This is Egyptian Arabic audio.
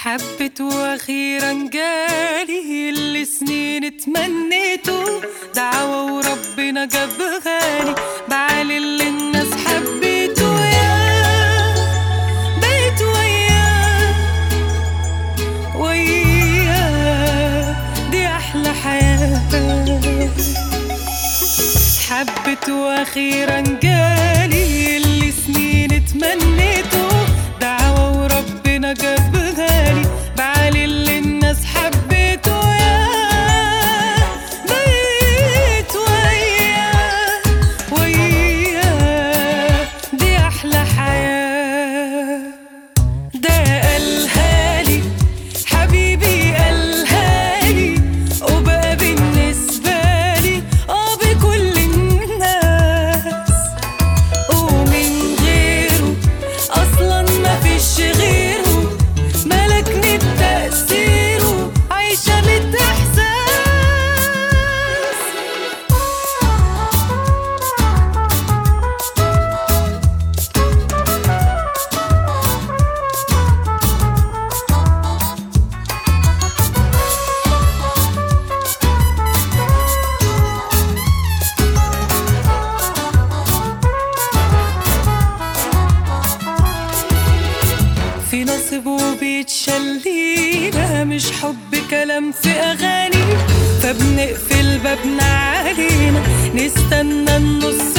حبت واخيرا جالي اللي سنين تمنيته دعوة وربنا جاب غالي بعالي اللي الناس حبيته يا بقيت وياه وياه دي احلى حياة حبت واخيرا جالي اللي سنين تمنيته دعوة وربنا جاب غالي بعالي اللي الناس حبيته يا بقيت وياه وياه دي احلى حياه ده قالها لي حبيبي قالها لي وبقى بالنسبة لي اه بكل الناس ومن غيره اصلا ما فيش غيره ملكني بتأثيره عايشة للإحساس في نصب وبيتشلينا مش حب كلام في أغاني فبنقفل بابنا علينا نستنى النص